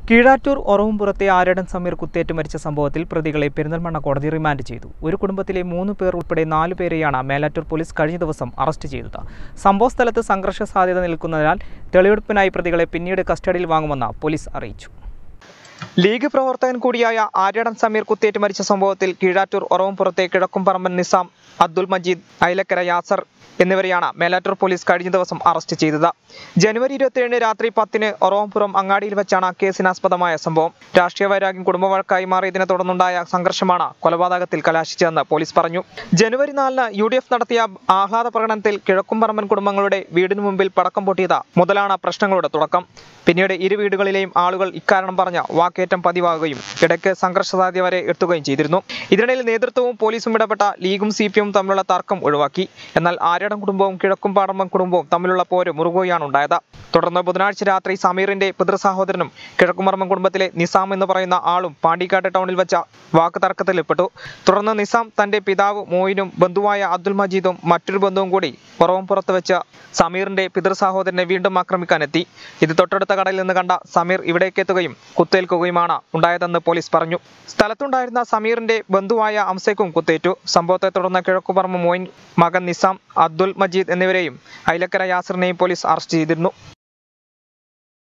കീഴാറ്റൂർ ഒറവുംപുറത്തെ ആരടൻ സമീർ കുത്തേറ്റ് മരിച്ച സംഭവത്തിൽ പ്രതികളെ പെരിന്തൽമണ്ണ കോടതി റിമാൻഡ് ചെയ്തു ഒരു കുടുംബത്തിലെ മൂന്ന് പേർ ഉൾപ്പെടെ നാലു പേരെയാണ് മേലാറ്റൂർ പോലീസ് കഴിഞ്ഞ ദിവസം അറസ്റ്റ് ചെയ്തത് സംഭവസ്ഥലത്ത് സംഘർഷ സാധ്യത നിൽക്കുന്നതിനാൽ തെളിവെടുപ്പിനായി പ്രതികളെ പിന്നീട് കസ്റ്റഡിയിൽ വാങ്ങുമെന്ന് പോലീസ് അറിയിച്ചു ലീഗ് പ്രവർത്തകൻ കൂടിയായ ആര്യടൻ സമീർ കുത്തേറ്റ് മരിച്ച സംഭവത്തിൽ കീഴാറ്റൂർ ഒറവുംപുറത്തെ കിഴക്കുംപറമ്പൻ നിസാം അബ്ദുൽ മജീദ് ഐലക്കര യാസർ എന്നിവരെയാണ് മേലാറ്റൂർ പോലീസ് കഴിഞ്ഞ ദിവസം അറസ്റ്റ് ചെയ്തത് ജനുവരി ഇരുപത്തിയേഴിന് രാത്രി പത്തിന് ഒറവംപുറം അങ്ങാടിയിൽ വെച്ചാണ് കേസിനാസ്പദമായ സംഭവം രാഷ്ട്രീയ വൈരാഗ്യം കുടുംബവഴക്കായി മാറിയതിനെ തുടർന്നുണ്ടായ സംഘർഷമാണ് കൊലപാതകത്തിൽ കലാശിച്ചതെന്ന് പോലീസ് പറഞ്ഞു ജനുവരി നാലിന് യു ഡി എഫ് നടത്തിയ ആഹ്ലാദ പ്രകടനത്തിൽ കിഴക്കുംപറമ്പൻ കുടുംബങ്ങളുടെ വീടിനു മുമ്പിൽ പടക്കം പൊട്ടിയത് മുതലാണ് പ്രശ്നങ്ങളുടെ തുടക്കം പിന്നീട് ഇരു വീടുകളിലെയും ആളുകൾ ഇക്കാരണം പറഞ്ഞ് വാക്കേറ്റം പതിവാകുകയും ഇടയ്ക്ക് സംഘർഷ സാധ്യത വരെ എത്തുകയും ചെയ്തിരുന്നു ഇതിനിടയിൽ നേതൃത്വവും പോലീസും ഇടപെട്ട ലീഗും സി പി എമ്മും തമ്മിലുള്ള തർക്കം ഒഴിവാക്കി എന്നാൽ ആര്യടം കുടുംബവും കിഴക്കുംപാടമ്പം കുടുംബവും തമ്മിലുള്ള പോര് മുറുകുകയാണ് ഉണ്ടായത് തുടർന്ന് ബുധനാഴ്ച രാത്രി സമീറിന്റെ പിതൃസഹോദരനും കിഴക്കുമർമ്മം കുടുംബത്തിലെ നിസാം എന്ന് പറയുന്ന ആളും പാണ്ടിക്കാട്ട് ടൗണിൽ വെച്ച വാക്ക് തർക്കത്തിലേർപ്പെട്ടു തുടർന്ന് നിസാം തന്റെ പിതാവ് മോയിനും ബന്ധുവായ അബ്ദുൽ മജീദും മറ്റൊരു ബന്ധുവും കൂടി പുറവും പുറത്ത് വെച്ച് സമീറിന്റെ പിതൃസഹോദരനെ വീണ്ടും ആക്രമിക്കാനെത്തി ഇത് തൊട്ടടുത്ത കടയിൽ നിന്ന് കണ്ട സമീർ ഇവിടേക്ക് എത്തുകയും കുത്തേൽക്കുകയുമാണ് ഉണ്ടായതെന്ന് പോലീസ് പറഞ്ഞു സ്ഥലത്തുണ്ടായിരുന്ന സമീറിന്റെ ബന്ധുവായ അംസയ്ക്കും കുത്തേറ്റു സംഭവത്തെ തുടർന്ന് കിഴക്കുപറമ്പ് മോയിൻ മകൻ നിസാം അബ്ദുൽ മജീദ് എന്നിവരെയും ഐലക്കര യാസറിനെയും പോലീസ് അറസ്റ്റ് ചെയ്തിരുന്നു